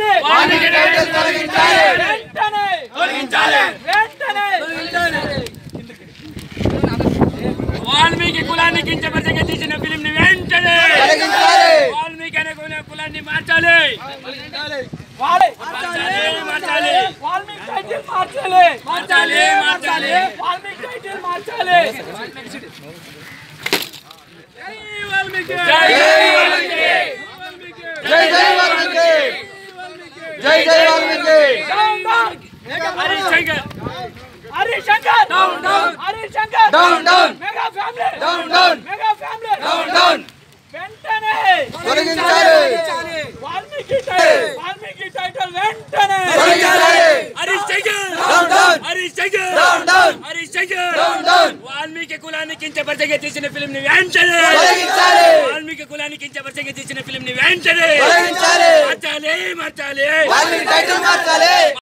Valmiki title తొలగించాలి వెంటనే తొలగించాలి వెంటనే వాల్మీకి కులాన్ని కించపరిచగా తీసిన ఫిలిం ని వెంటనే తొలగించాలి వాల్మీకి అనే కుల- కులాన్ని మార్చాలి వాడే మార్చాలి మార్చాలి వాల్మీకి టైటిల్ మార్చాలి మార్చాలి మార్చాలి వాల్మీకి టైటిల్ మార్చాలి వాల్మీకి జై జై వాల్మీకి జై జై Valmiki down down Harish Shankar Harish Shankar down down Harish Shankar down down mega family down down mega family down down వెంటనే తొలగించాలి వాల్మీకి టైటిల్ వాల్మీకి టైటిల్ వెంటనే తొలగించాలి Harish Shankar down down Harish Shankar down down Harish Shankar down down Valmiki కులాన్ని కించపరిచగా తీసిన ఫిలిం ని వెంటనే తొలగించాలి వాల్మీకి కులాన్ని కించపరిచగా తీసిన ఫిలిం ని వెంటనే తొలగించాలి మార్చాలి మార్చాలి వాల్మీకి టైటిల్ మార్చాలి